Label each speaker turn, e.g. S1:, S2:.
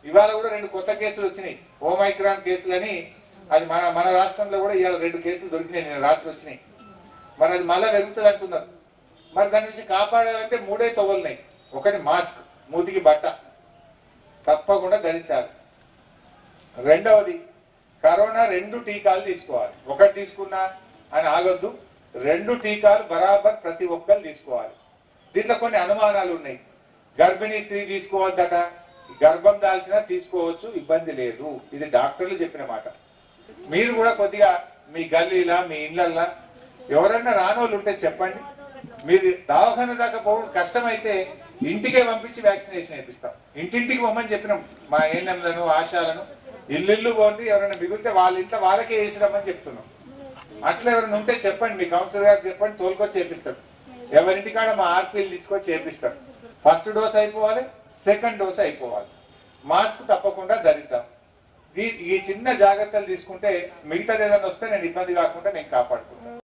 S1: ఇవాళ కూడా రెండు కొత్త కేసులు వచ్చినాయి ఓమైక్రాన్ కేసులని అది మన మన రాష్ట్రంలో కూడా ఇవాళ రెండు కేసులు దొరికినాయి నేను రాత్రి వచ్చినాయి మరి అది మళ్ళీ పెరుగుతుంది అంటున్నారు మరి దాని నుంచి కాపాడాలంటే మూడే తొవలున్నాయి ఒకటి మాస్క్ మూతికి బట్ట తప్పకుండా ధరించాలి రెండవది కరోనా రెండు టీకాలు తీసుకోవాలి ఒకటి తీసుకున్నా అని ఆగొద్దు రెండు టీకాలు బరాబర్ ప్రతి ఒక్కరు తీసుకోవాలి దీంట్లో కొన్ని అనుమానాలు ఉన్నాయి గర్భిణీ స్త్రీ తీసుకోవద్దట గర్భం దాల్చినా తీసుకోవచ్చు ఇబ్బంది లేదు ఇది డాక్టర్లు చెప్పిన మాట మీరు కూడా కొద్దిగా మీ గల్లీలా మీ ఇళ్ళల్లా ఎవరన్నా రానోళ్ళు ఉంటే చెప్పండి మీరు దవాఖాన దాకా పోవడం కష్టమైతే ఇంటికే పంపించి వ్యాక్సినేషన్ వేపిస్తాం ఇంటింటికి పొమ్మని చెప్పినాం మా ఏఎన్ఎంలను ఆశాలను ఇల్లు పోండి ఎవరైనా మిగిలితే వాళ్ళ ఇంట్లో వాళ్ళకే వేసిరమ్మని చెప్తున్నాం అట్లా ఎవరైనా ఉంటే చెప్పండి మీ కౌన్సిలర్ గారికి చెప్పండి తోలుకొచ్చి చేపిస్తారు ఎవరింటికాడ మా ఆర్పీలు తీసుకొచ్చి చేపిస్తారు ఫస్ట్ డోస్ అయిపోవాలి సెకండ్ డోస్ అయిపోవాలి మాస్క్ తప్పకుండా ధరిద్దాం ఈ ఈ చిన్న జాగ్రత్తలు తీసుకుంటే మిగతాది ఏదైనా వస్తే నేను ఇబ్బంది కాకుండా నేను కాపాడుకుంటాను